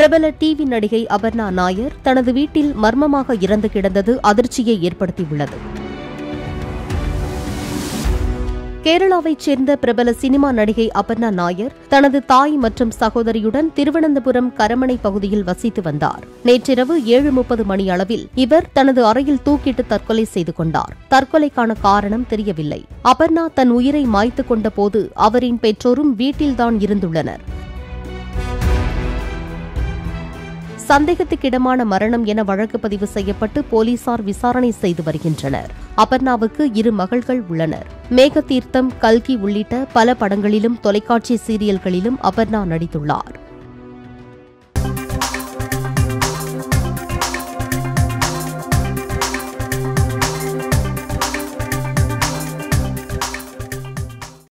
பிரபல டிவி நடிகை அபர்ணா நாயர் தனது வீட்டில் மர்மமாக இறந்து கிடந்தது அதிர்ச்சியை ஏற்படுத்தியுள்ளது கேரளாவைச் சேர்ந்த பிரபல சினிமா நடிகை அபர்ணா நாயர் தனது தாய் மற்றும் சகோதரியுடன் திருவனந்தபுரம் கரமனை பகுதியில் வசித்து வந்தார் நேற்றிரவு ஏழு முப்பது மணி அளவில் இவர் தனது அறையில் தூக்கிட்டு தற்கொலை செய்து கொண்டார் தற்கொலைக்கான காரணம் தெரியவில்லை அபர்ணா தன் உயிரை மாய்த்து கொண்ட போது அவரின் பெற்றோரும் வீட்டில்தான் இருந்துள்ளனர் சந்தேகத்துக்கிடமான மரணம் என வழக்கு பதிவு செய்யப்பட்டு போலீசார் விசாரணை செய்து வருகின்றனர் அபர்ணாவுக்கு இரு மகள்கள் உள்ளனர் மேகதீர்த்தம் கல்கி உள்ளிட்ட பல படங்களிலும் தொலைக்காட்சி சீரியல்களிலும் அபர்ணா நடித்துள்ளார்